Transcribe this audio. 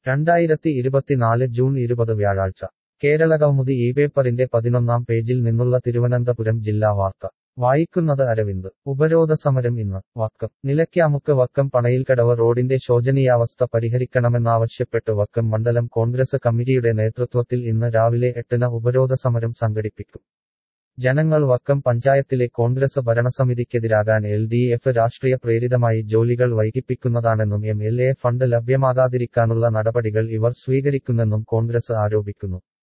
രണ്ടായിരത്തി ഇരുപത്തിനാല് ജൂൺ ഇരുപത് വ്യാഴാഴ്ച കേരളകൗമുദി ഈ പേപ്പറിന്റെ പതിനൊന്നാം പേജിൽ നിന്നുള്ള തിരുവനന്തപുരം ജില്ലാ വാർത്ത വായിക്കുന്നത് അരവിന്ദ് ഉപരോധ സമരം ഇന്ന് വക്കം നിലയ്ക്കാമുക്ക് വക്കം പണയിൽക്കടവ് റോഡിന്റെ ശോചനീയാവസ്ഥ പരിഹരിക്കണമെന്നാവശ്യപ്പെട്ട് വക്കം മണ്ഡലം കോൺഗ്രസ് കമ്മിറ്റിയുടെ നേതൃത്വത്തിൽ ഇന്ന് രാവിലെ എട്ടിന് ഉപരോധ സമരം സംഘടിപ്പിക്കും ജനങ്ങൾ വക്കം പഞ്ചായത്തിലെ കോൺഗ്രസ് ഭരണസമിതിക്കെതിരാകാൻ എൽ ഡി എഫ് രാഷ്ട്രീയ പ്രേരിതമായി ജോലികൾ വൈകിപ്പിക്കുന്നതാണെന്നും എം എൽ എ ഫണ്ട് ലഭ്യമാകാതിരിക്കാനുള്ള നടപടികൾ ഇവർ സ്വീകരിക്കുന്നെന്നും കോൺഗ്രസ് ആരോപിക്കുന്നു